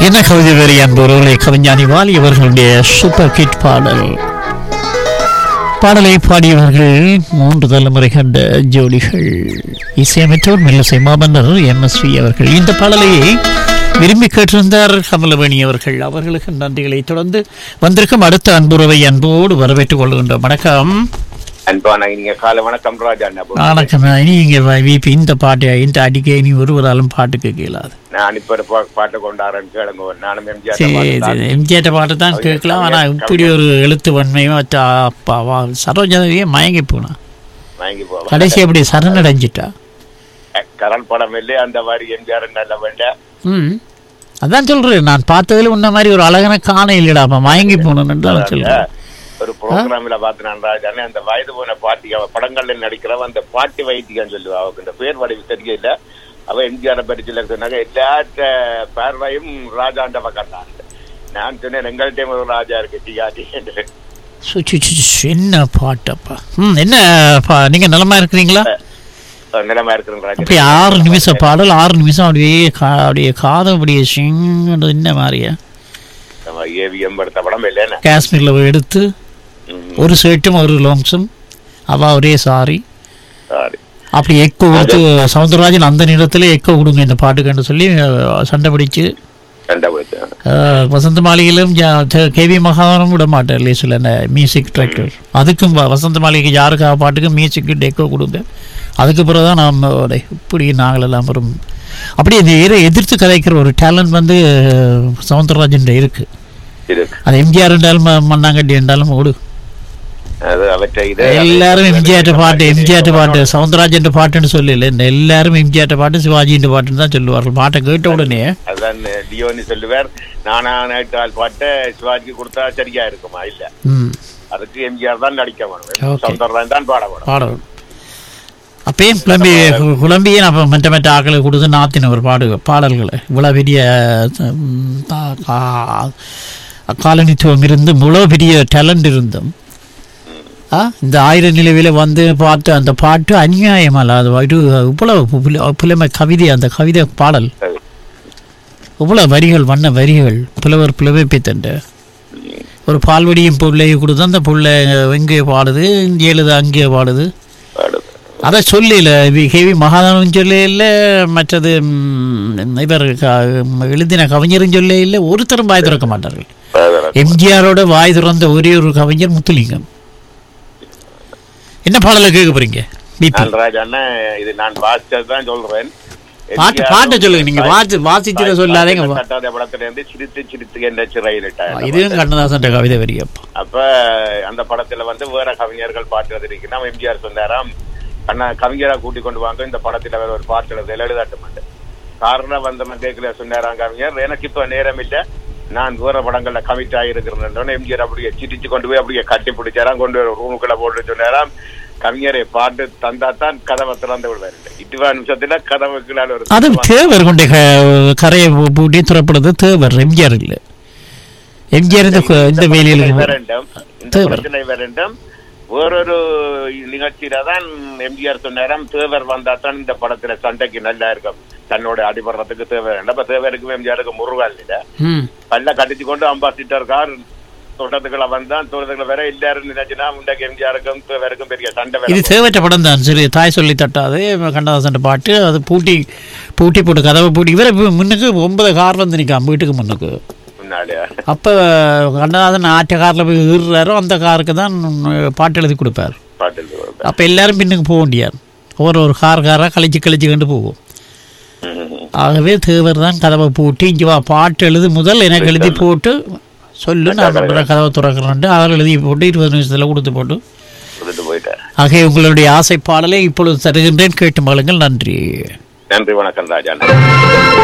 என்ன கவிதை வேறு என்பவர்களை கவிஞானி வாலி அவர்களுடைய சூப்பர் கிட் பாடல் பாடலை பாடியவர்கள் மூன்று தலைமுறை கண்ட ஜோடிகள் இசையமைத்தோர் மெல்லசை மாமன்னர் எம் எஸ் ஸ்ரீ அவர்கள் இந்த பாடலையை விரும்பி கேட்டிருந்தார் கமலவேணி அவர்கள் அவர்களுக்கு நன்றிகளை தொடர்ந்து வந்திருக்கும் அடுத்த அன்புறவை அன்போடு வரவேற்றுக் கொள்கின்றோம் வணக்கம் அன்பான இனிய கால வணக்கம் ராஜா அண்ணா. வணக்கம் நீங்க இப்ப இந்த பாட்டை இந்த அடிக்க இனி ஒருவராலும் பாட்டு கேட்க இயலாது நான் இப்ப ஒரு பா- பாட்டு கொண்டாடுறேன் கேளுங்க நானும் எம்ஜிஆர் சரி பாட்டு தான். சரி எம்ஜிஆர் பாட்டு தான் கவிஞர், கேட்கலாம் ஆனா கவிஞர், இப்படி ஒரு எழுத்து வன்மையும் மற்ற அப்பாவா சரோஜாவே மயங்கி போனா வாங்கி போவோம் கடைசி அப்படி சரணடைஞ்சிட்டா கரல் படம் இல்லையே அந்த மாதிரி எம்ஜிஆர் நல்ல வேண்ட ம் அதான் சொல்றேன் நான் பார்த்ததுல உன்ன மாதிரி ஒரு அழகான காண இல்லடா அப்ப மயங்கி போகணும்னு தான் சொல்றேன் ஒரு ப்ரோக்ராம்ல பார்த்து நான் ராஜானே அந்த வயது போன பாட்டி அவ படங்கள்ல நடிக்கிறவ அந்த பாட்டி வைத்தியம் சொல்லுவா அவக்கு இந்த பேர் வடிவு தெரியல அவ எம்ஜிஆர் பரிச்சில சொன்னாங்க எல்லாத்த பார்வையும் ராஜாண்ட பக்கம் தான் நான் சொன்னேன் எங்கள்கிட்ட ஒரு ராஜா இருக்கு டிஆர்டி என்று சு, சு, சு, சு, என்ன பாட்டப்பா ம் என்ன பா- நீங்க நலமா இருக்கிறீங்களா நிலைமை இருக்கிறேன் ராஜா அப்படியே ஆறு நிமிஷம் பாடல் ஆறு நிமிஷம் அப்படியே கா- அப்படியே காதம் அப்படியே சிங்கிறது என்ன மாதிரியா நம்ம ஏவிஎம் எடுத்த படம் இல்லைன்னு காஷ்மீர்ல போய் எடுத்து ஒரு ஷர்ட்டும் ஒரு லாங்ஸும் அவ ஒரே சாரி சாரி அப்படி எக்கோ கொடுத்து சவுந்தரராஜன் அந்த நேரத்துல எக்கோ கொடுங்க இந்த பாட்டுக்குன்னு சொல்லி அஹ், சண்டை பிடிச்சு கண்டபோது அஹ், வசந்த மாளிகையிலும் கேவி மகாவரம் விட மாட்டார் லேசில் அந்த மியூசிக் டைரக்டர் அதுக்கும் வ- வசந்த மாளிகைக்கு யாருக்காக பாட்டுக்கு மியூசிக்கு டெக்கோ கொடுங்க அதுக்கு பிறகு தான் நம்ம டேய், இப்படி நாங்கள் எல்லாம் வரும் அப்படி இந்த எதிர- எதிர்த்து கதைக்கிற ஒரு டேலண்ட் வந்து அஹ், சவுந்தரராஜன் இருக்கு இருக்கு அது எம்ஜிஆர் என்றாலும் ம- மண்ணாங்கட்டி என்றாலும் ஓடு அது அவற்றை இது எல்லாரும் எம்ஜிஆர் பாட்டு எம்ஜிஆர் பாட்டு சவுந்தரராஜன் பாட்டுன்னு சொல்லல இந்த எல்லாரும் எம்ஜிஆர் பாட்டு சிவாஜியின் பாட்டுன்னு தான் சொல்லுவார்கள் பாட்டை கேட்ட உடனே அதான் லியோனி சொல்லுவார் நானா நேற்றால் பாட்டை சிவாஜிக்கு கொடுத்தா சரியா இருக்குமா இல்ல ம் அதுக்கு எம்ஜிஆர் தான் நடிக்க வேணும் Okay. சௌந்தரராஜன் தான் பாட வேணும் பாடல் அப்பயும் குழம்பி குழம்பியே நான் மற்ற மற்ற ஆக்களை கொடுத்து நாத்தின ஒரு பாடு பாடல்களை இவ்வளோ பெரிய ம், தா- கா- காலனித்துவம் இருந்து இவ்வளோ பெரிய டேலண்ட் இருந்தும் ஆ இந்த ஆயிர நிலவில வந்து பார்த்து அந்த பாட்டு அநியாயமல்ல அது இது இவ்வளவு புல- புலமை கவிதை அந்த கவிதை பாடல் சரி. இவ்வளவு வரிகள் வண்ண வரிகள் புலவர் புலமைப்பை தண்ட ஒரு பால்வடியும் பிள்ளையை கொடுத்து அந்த பிள்ளை எங்கே பாடுது இங்கே எழுது அங்கே பாடுது பாடுது. அதை சொல்லல ஹெவி மகாதானம் சொல்ல இல்லை மற்றது ம், இவர் க- எழுதின கவிஞரும் சொல்ல இல்லை ஒருத்தரும் வாய் திறக்க மாட்டார்கள் பாடுறது. எம்ஜிஆரோட வாய் திறந்த ஒரே ஒரு கவிஞர் முத்துலிங்கம் என்ன பாடலை கேட்க போறீங்க பிபி நான் ராஜாண்ணா இது நான் வாசிச்சது தான் சொல்றேன் பாட்டு பாட்டை சொல்லுங்க நீங்க வாசி வாசிச்சதை சொல்லாதீங்க கட்டாத படத்துல இருந்து சிரித்து சிரித்து என்ற சிறையிலிட்டார் இதுவும் கண்ணதாசன் கவிதை வரியப்பா அப்ப அந்த படத்துல வந்து வேற கவிஞர்கள் பாட்டு எழுதிருக்குன்னா எம்ஜிஆர் சொன்னாராம் அண்ணா கவிஞரா கூட்டி கொண்டு வாங்க இந்த படத்துல வேற ஒரு பாட்டு எழுத எழுதாட்ட மாட்டேன் காரணம் வந்த கேட்கல சொன்னாராம் கவிஞர் எனக்கு இப்ப நேரம் இல்ல நான் வேற படங்கள்ல கமிட் ஆகிருக்கிறேன் எம்ஜிஆர் அப்படியே சிரிச்சு கொண்டு போய் அப்படியே கட்டி பிடிச்சாராம் கொண்டு போய் ரூமுக்குள்ள போட்டு சொன்னாராம் கவிஞரை பாட்டு தந்தா தான் கதவை திறந்து விடுவாரு இட்டுவா நிமிஷத்துல கதவுக்குள்ளால ஒரு அது தேவர் கொண்ட க- கரையை பூ- பூட்டி துறப்படுது தேவர் எம்ஜிஆர் இல்லை எம்ஜிஆர் இந்த கு- இந்த வேலையில் வேண்டும் இந்த தேவர். படத்துல வேண்டும் வேறொரு நிகழ்ச்சியில தான் எம்ஜிஆர் சொன்னாராம் தேவர் வந்தா தான் இந்த படத்துல சண்டைக்கு நல்லா இருக்கும் தன்னோட அடிபடுறதுக்கு தேவர் வேண்டும் அப்ப தேவருக்கும் எம்ஜிஆருக்கு முருகால் இல்ல ம் பல்ல கட்டிச்சு கொண்டு அம்பாசிட்டர் கார் தோட்டத்துக்குள்ள வந்தான் தோட்டத்துக்குள்ள வேற எல்லாரும் நினைச்சுனா முண்டக்கு எம்ஜிஆருக்கும் தேவருக்கும் பெரிய சண்டை இது வேற தேவற்ற படம் தான் சரி தாய் சொல்லி தட்டாது கண்ணதாசன் பாட்டு அது பூட்டி பூட்டி போட்டு கதவை பூட்டி இவரை இப்ப முன்னுக்கு ஒன்பது கார் வந்து நிற்காம வீட்டுக்கு முன்னுக்கு முன்னாடி அப்போ கண்ணதாசன் ஆற்ற காரில் போய் ஏறுறாரோ அந்த காருக்கு தான் பாட்டு எழுதி கொடுப்பார் பாட்டில் அப்போ எல்லாரும் பின்னுக்கு போக முடியாது ஒரு ஒரு கார் காராக கழிச்சு கழிச்சு கொண்டு போகும் ஆகவே தேவர் தான் கதவை பூட்டி இங்கே வா பாட்டு எழுது முதல் எனக்கு எழுதி போட்டு சொல்லு நான் அப்புறம் கதவை திறக்கிறேன்ட்டு அவர் எழுதி போட்டு இருபது நிமிஷத்தில் கொடுத்து போட்டு கொடுத்துட்டு போயிட்டார் ஆகவே உங்களுடைய ஆசை பாடலை இப்பொழுது தருகின்றேன் கேட்டு மகளுங்கள் நன்றி நன்றி வணக்கம் ராஜா